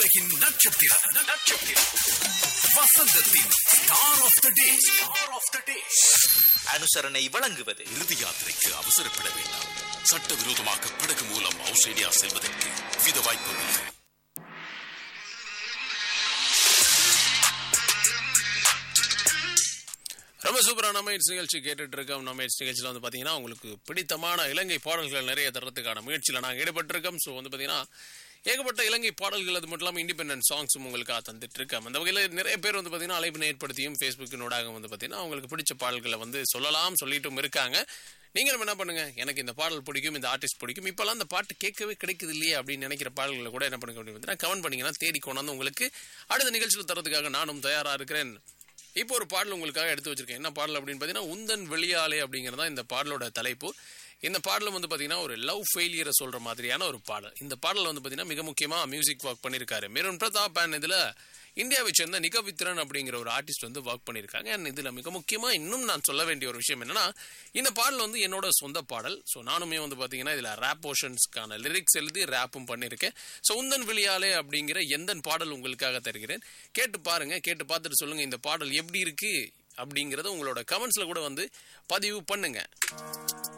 திரையுலகின் நட்சத்திரம் நட்சத்திரம் வசந்தத்தின் star of the day star of the day அனுசரணை வழங்குவது இறுதி யாத்திரைக்கு அவசரப்பட வேண்டாம் சட்டவிரோதமாக படகு மூலம் ஆஸ்திரேலியா செல்வதற்கு வித வாய்ப்புள்ளது ரொம்ப சூப்பரான நம்ம இட்ஸ் நிகழ்ச்சி கேட்டுட்டு இருக்கோம் நம்ம இட்ஸ் நிகழ்ச்சியில் வந்து பார்த்தீங்கன்னா உங்களுக்கு பிடித்தமான இலங்கை பாடல்கள் நிறைய தரத்துக்கான முயற்சியில் நாங்கள் ஈடுபட்டிருக்கோம் ஸோ வந்து பார்த்தீங்கன்னா ஏகப்பட்ட இலங்கை பாடல்கள் அது மட்டும் இல்லாமல் இண்டிபெண்டன்ட் சாங்ஸும் உங்களுக்காக தந்துட்டு இருக்கோம் அந்த வகையில் நிறைய பேர் வந்து பார்த்தீங்கன்னா அழைப்பினை ஏற்படுத்தியும் ஃபேஸ்புக்கினோடாக வந்து பார்த்தீங்கன்னா அவங்களுக்கு பிடிச்ச பாடல்களை வந்து சொல்லலாம் சொல்லிட்டும் இருக்காங்க நீங்களும் என்ன பண்ணுங்க எனக்கு இந்த பாடல் பிடிக்கும் இந்த ஆர்டிஸ்ட் பிடிக்கும் இப்போல்லாம் அந்த பாட்டு கேட்கவே கிடைக்குது இல்லையே அப்படின்னு நினைக்கிற பாடல்களை கூட என்ன பண்ணுங்க அப்படின்னு கமெண்ட் பண்ணீங்கன்னா தேடி கொண்டாந்து உங்களுக்கு அடுத்த நிகழ்ச்சியில் தரதுக்காக நானும் தயாராக இருக்கிறேன் இப்போ ஒரு பாடல் உங்களுக்காக எடுத்து வச்சிருக்கேன் என்ன பாடல் அப்படின்னு பார்த்தீங்கன்னா உந்தன் வெளியாலே அப்படிங்கிறது தான் இந்த பாடலோட தலைப்பு இந்த பாடலும் வந்து பார்த்தீங்கன்னா ஒரு லவ் ஃபெயிலியரை சொல்ற மாதிரியான ஒரு பாடல் இந்த பாடல் வந்து பார்த்தீங்கன்னா மிக முக்கியமாக மியூசிக் ஒர்க் பண்ணியிருக்காரு மிருன் பிரதாப் அண்ட் இதில் இந்தியாவை சேர்ந்த நிகவித்ரன் அப்படிங்கிற ஒரு ஆர்டிஸ்ட் வந்து ஒர்க் பண்ணியிருக்காங்க அண்ட் இதில் மிக முக்கியமாக இன்னும் நான் சொல்ல வேண்டிய ஒரு விஷயம் என்னன்னா இந்த பாடல் வந்து என்னோட சொந்த பாடல் ஸோ நானுமே வந்து பார்த்தீங்கன்னா இதில் ரேப் போர்ஷன்ஸ்க்கான லிரிக்ஸ் எழுதி ரேப்பும் பண்ணியிருக்கேன் ஸோ உந்தன் விழியாலே அப்படிங்கிற எந்த பாடல் உங்களுக்காக தருகிறேன் கேட்டு பாருங்க கேட்டு பார்த்துட்டு சொல்லுங்க இந்த பாடல் எப்படி இருக்கு அப்படிங்கிறத உங்களோட கமெண்ட்ஸ்ல கூட வந்து பதிவு பண்ணுங்க